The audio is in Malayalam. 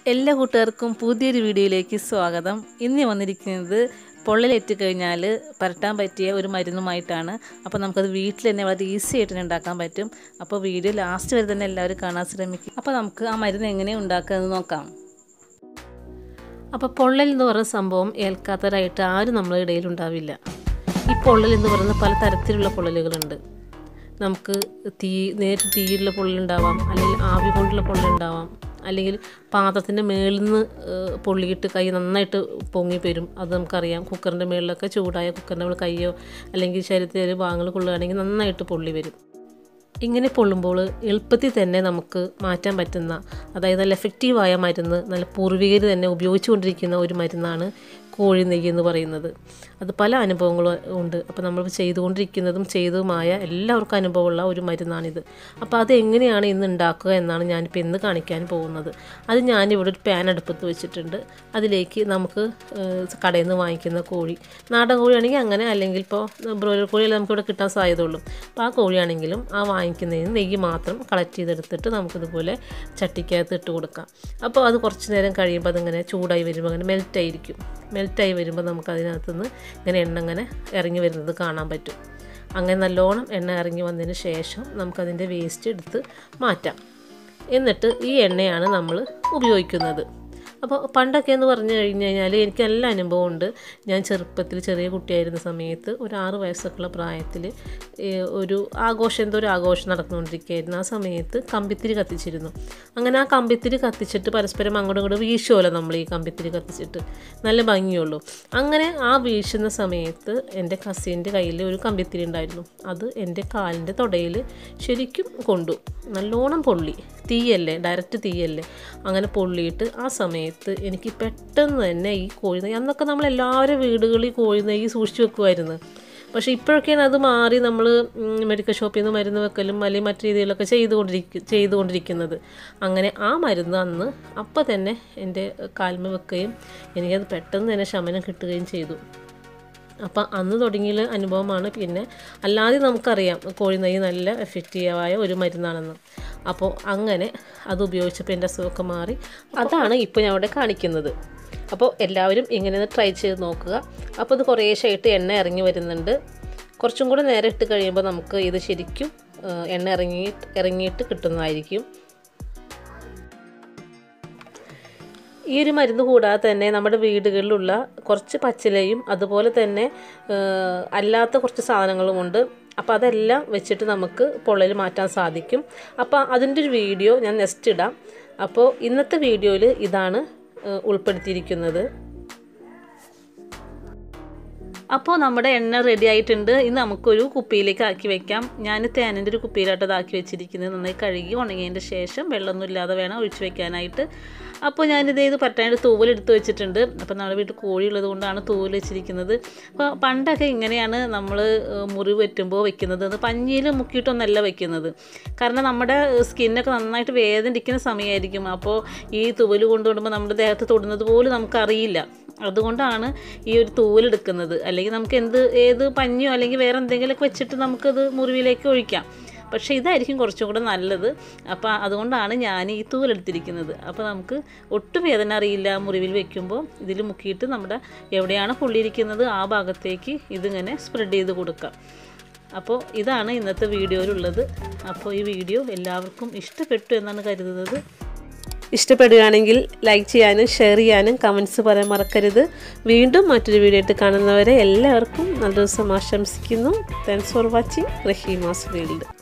എല്ലാ കൂട്ടുകാർക്കും പുതിയൊരു വീഡിയോയിലേക്ക് സ്വാഗതം ഇന്ന് വന്നിരിക്കുന്നത് പൊള്ളലേറ്റ് കഴിഞ്ഞാൽ പരട്ടാൻ പറ്റിയ ഒരു മരുന്നുമായിട്ടാണ് അപ്പോൾ നമുക്കത് വീട്ടിൽ തന്നെ വളരെ ഈസി ആയിട്ട് തന്നെ ഉണ്ടാക്കാൻ പറ്റും അപ്പോൾ വീഡിയോ ലാസ്റ്റ് വരെ തന്നെ എല്ലാവരും കാണാൻ ശ്രമിക്കും അപ്പോൾ നമുക്ക് ആ മരുന്ന് എങ്ങനെ ഉണ്ടാക്കാമെന്ന് നോക്കാം അപ്പോൾ പൊള്ളൽ എന്ന് പറയുന്ന സംഭവം ഏൽക്കാത്തവരായിട്ട് ആരും നമ്മുടെ ഇടയിൽ ഉണ്ടാവില്ല ഈ പൊള്ളൽ എന്ന് പറയുന്ന പല തരത്തിലുള്ള പൊള്ളലുകളുണ്ട് നമുക്ക് തീ നേരിട്ട് തീയിലുള്ള പൊള്ളലുണ്ടാവാം അല്ലെങ്കിൽ ആവി കൊണ്ടുള്ള പൊള്ളലുണ്ടാവാം അല്ലെങ്കിൽ പാത്രത്തിൻ്റെ മേളിൽ നിന്ന് പൊള്ളിയിട്ട് കൈ നന്നായിട്ട് പൊങ്ങി വരും അത് നമുക്കറിയാം കുക്കറിൻ്റെ മേളിലൊക്കെ ചൂടായ കുക്കറിൻ്റെ മേളിൽ കൈയോ അല്ലെങ്കിൽ ശരീരത്തിലെ ഭാഗങ്ങൾ കൊള്ളുകയാണെങ്കിൽ നന്നായിട്ട് പൊള്ളി വരും ഇങ്ങനെ പൊള്ളുമ്പോൾ എളുപ്പത്തിൽ തന്നെ നമുക്ക് മാറ്റാൻ പറ്റുന്ന അതായത് നല്ല എഫക്റ്റീവായ മരുന്ന് നല്ല പൂർവികർ തന്നെ ഉപയോഗിച്ചുകൊണ്ടിരിക്കുന്ന ഒരു മരുന്നാണ് കോഴി നെയ്യ് എന്ന് പറയുന്നത് അത് പല അനുഭവങ്ങളും ഉണ്ട് അപ്പോൾ നമ്മൾ ചെയ്തുകൊണ്ടിരിക്കുന്നതും ചെയ്തതുമായ എല്ലാവർക്കും അനുഭവമുള്ള ഒരു മരുന്നാണിത് അപ്പോൾ അത് എങ്ങനെയാണ് ഇന്ന് ഉണ്ടാക്കുക എന്നാണ് ഞാനിപ്പോൾ ഇന്ന് കാണിക്കാൻ പോകുന്നത് അത് ഞാനിവിടെ ഒരു പാൻ അടുപ്പത്ത് വെച്ചിട്ടുണ്ട് അതിലേക്ക് നമുക്ക് കടയിൽ നിന്ന് വാങ്ങിക്കുന്ന കോഴി നാടൻ കോഴിയാണെങ്കിൽ അങ്ങനെ അല്ലെങ്കിൽ ഇപ്പോൾ ബ്രോയിലർ കോഴിയല്ല നമുക്കിവിടെ കിട്ടാൻ സാധ്യതയുള്ളൂ അപ്പോൾ ആ കോഴിയാണെങ്കിലും ആ വാങ്ങിക്കുന്നതിന് നെയ്യ് മാത്രം കളക്ട് ചെയ്തെടുത്തിട്ട് നമുക്കിതുപോലെ ചട്ടിക്കകത്ത് ഇട്ട് കൊടുക്കാം അപ്പോൾ അത് കുറച്ച് നേരം കഴിയുമ്പോൾ അതിങ്ങനെ ചൂടായി വരുമ്പോൾ അങ്ങനെ മെൽറ്റായിരിക്കും മെൽറ്റായി വരുമ്പോൾ നമുക്ക് അതിനകത്തുനിന്ന് ഇങ്ങനെ എണ്ണ ഇങ്ങനെ ഇറങ്ങി വരുന്നത് കാണാൻ പറ്റും അങ്ങനെ നല്ലോണം എണ്ണ ഇറങ്ങി വന്നതിന് ശേഷം നമുക്കതിൻ്റെ വേസ്റ്റ് എടുത്ത് മാറ്റാം എന്നിട്ട് ഈ എണ്ണയാണ് നമ്മൾ ഉപയോഗിക്കുന്നത് അപ്പോൾ പണ്ടൊക്കെ എന്ന് പറഞ്ഞു കഴിഞ്ഞ് കഴിഞ്ഞാൽ എനിക്ക് നല്ല അനുഭവമുണ്ട് ഞാൻ ചെറുപ്പത്തിൽ ചെറിയ കുട്ടിയായിരുന്ന സമയത്ത് ഒരു ആറ് വയസ്സൊക്കെയുള്ള പ്രായത്തിൽ ഒരു ആഘോഷം എന്തോ ഒരു ആഘോഷം നടന്നുകൊണ്ടിരിക്കുകയായിരുന്നു ആ സമയത്ത് കമ്പിത്തിരി കത്തിച്ചിരുന്നു അങ്ങനെ ആ കമ്പിത്തിരി കത്തിച്ചിട്ട് പരസ്പരം അങ്ങോട്ടും ഇങ്ങോട്ടും വീശുമല്ലോ നമ്മൾ ഈ കമ്പിത്തിരി കത്തിച്ചിട്ട് നല്ല ഭംഗിയുള്ളൂ അങ്ങനെ ആ വീശുന്ന സമയത്ത് എൻ്റെ കസിൻ്റെ കയ്യിൽ ഒരു കമ്പിത്തിരി ഉണ്ടായിരുന്നു അത് എൻ്റെ കാലിൻ്റെ തുടയിൽ ശരിക്കും കൊണ്ടു നല്ലോണം പൊള്ളി തീയല്ലേ ഡയറക്റ്റ് തീയല്ലേ അങ്ങനെ പൊള്ളിയിട്ട് ആ സമയത്ത് എനിക്ക് പെട്ടെന്ന് തന്നെ ഈ കോഴി നെയ്യ് അന്നൊക്കെ നമ്മൾ എല്ലാവരും വീടുകളിൽ കോഴി നെയ്യ് സൂക്ഷിച്ചു വെക്കുമായിരുന്നു പക്ഷേ ഇപ്പോഴൊക്കെയാണ് അത് മാറി നമ്മൾ മെഡിക്കൽ ഷോപ്പിൽ നിന്ന് മരുന്ന് വെക്കലും അല്ലെങ്കിൽ മറ്റു രീതിയിലൊക്കെ ചെയ്തുകൊണ്ടിരിക്കും ചെയ്തുകൊണ്ടിരിക്കുന്നത് അങ്ങനെ ആ മരുന്ന് അന്ന് അപ്പം തന്നെ എൻ്റെ കാൽമ വെക്കുകയും എനിക്കത് പെട്ടെന്ന് തന്നെ ശമനം കിട്ടുകയും ചെയ്തു അപ്പം അന്ന് തുടങ്ങിയ അനുഭവമാണ് പിന്നെ അല്ലാതെ നമുക്കറിയാം കോഴി നെയ്യ് നല്ല എഫക്റ്റീവായ ഒരു മരുന്നാണെന്ന് അപ്പോൾ അങ്ങനെ അത് ഉപയോഗിച്ചപ്പോൾ എൻ്റെ അസുഖമൊക്കെ മാറി അതാണ് ഇപ്പോൾ ഞാൻ അവിടെ കാണിക്കുന്നത് അപ്പോൾ എല്ലാവരും ഇങ്ങനെ ഒന്ന് ട്രൈ ചെയ്ത് നോക്കുക അപ്പോൾ ഇത് കുറേശ്ശായിട്ട് എണ്ണ ഇറങ്ങി വരുന്നുണ്ട് കുറച്ചും കൂടെ നേരെ ഇട്ട് കഴിയുമ്പോൾ നമുക്ക് ഇത് ശരിക്കും എണ്ണ ഇറങ്ങി ഇറങ്ങിയിട്ട് കിട്ടുന്നതായിരിക്കും ഈ ഒരു മരുന്ന് കൂടാതെ തന്നെ നമ്മുടെ വീടുകളിലുള്ള കുറച്ച് പച്ചിലയും അതുപോലെ തന്നെ അല്ലാത്ത കുറച്ച് സാധനങ്ങളുമുണ്ട് അപ്പോൾ അതെല്ലാം വെച്ചിട്ട് നമുക്ക് പൊള്ളൽ മാറ്റാൻ സാധിക്കും അപ്പോൾ അതിൻ്റെ ഒരു വീഡിയോ ഞാൻ നെക്സ്റ്റ് ഇടാം അപ്പോൾ ഇന്നത്തെ വീഡിയോയിൽ ഇതാണ് ഉൾപ്പെടുത്തിയിരിക്കുന്നത് അപ്പോൾ നമ്മുടെ എണ്ണ റെഡി ആയിട്ടുണ്ട് ഇന്ന് നമുക്കൊരു കുപ്പിയിലേക്ക് ആക്കി വെക്കാം ഞാൻ തേനിൻ്റെ ഒരു കുപ്പിയിലായിട്ട് ഇതാക്കി വെച്ചിരിക്കുന്നത് നന്നായി കഴുകി ഉണങ്ങിയതിൻ്റെ ശേഷം വെള്ളമൊന്നും ഇല്ലാതെ വേണം ഒഴിച്ച് വെക്കാനായിട്ട് അപ്പോൾ ഞാനിത് ഇത് പറ്റാണ്ട് തൂവലെടുത്ത് വെച്ചിട്ടുണ്ട് അപ്പോൾ നമ്മുടെ വീട്ടിൽ കോഴി ഉള്ളത് കൊണ്ടാണ് തൂവൽ വെച്ചിരിക്കുന്നത് അപ്പോൾ പണ്ടൊക്കെ ഇങ്ങനെയാണ് നമ്മൾ മുറിവ് പറ്റുമ്പോൾ വെക്കുന്നത് അത് പഞ്ഞിയിൽ മുക്കിയിട്ടൊന്നല്ല വെക്കുന്നത് കാരണം നമ്മുടെ സ്കിന്നൊക്കെ നന്നായിട്ട് വേദനിക്കുന്ന സമയമായിരിക്കും അപ്പോൾ ഈ തൂവൽ കൊണ്ടുവിടുമ്പോൾ നമ്മുടെ ദേഹത്ത് തൊടുന്നത് പോലും നമുക്കറിയില്ല അതുകൊണ്ടാണ് ഈ ഒരു തൂവലെടുക്കുന്നത് അല്ലെങ്കിൽ നമുക്ക് എന്ത് ഏത് പഞ്ഞിയോ അല്ലെങ്കിൽ വേറെ എന്തെങ്കിലുമൊക്കെ വെച്ചിട്ട് നമുക്കത് മുറിവിലേക്ക് ഒഴിക്കാം പക്ഷേ ഇതായിരിക്കും കുറച്ചും കൂടെ നല്ലത് അപ്പോൾ അതുകൊണ്ടാണ് ഞാൻ ഈ തൂവലെടുത്തിരിക്കുന്നത് അപ്പോൾ നമുക്ക് ഒട്ടും വേദന അറിയില്ല മുറിവിൽ വെക്കുമ്പോൾ ഇതിൽ മുക്കിയിട്ട് നമ്മുടെ എവിടെയാണ് പൊള്ളിയിരിക്കുന്നത് ആ ഭാഗത്തേക്ക് ഇതിങ്ങനെ സ്പ്രെഡ് ചെയ്ത് കൊടുക്കാം അപ്പോൾ ഇതാണ് ഇന്നത്തെ വീഡിയോയിലുള്ളത് അപ്പോൾ ഈ വീഡിയോ എല്ലാവർക്കും ഇഷ്ടപ്പെട്ടു എന്നാണ് കരുതുന്നത് ഇഷ്ടപ്പെടുകയാണെങ്കിൽ ലൈക്ക് ചെയ്യാനും ഷെയർ ചെയ്യാനും കമൻസ് പറയാൻ മറക്കരുത് വീണ്ടും മറ്റൊരു വീഡിയോ ആയിട്ട് കാണുന്നവരെ എല്ലാവർക്കും നല്ല ദിവസം ആശംസിക്കുന്നു thanks for watching Raheema's field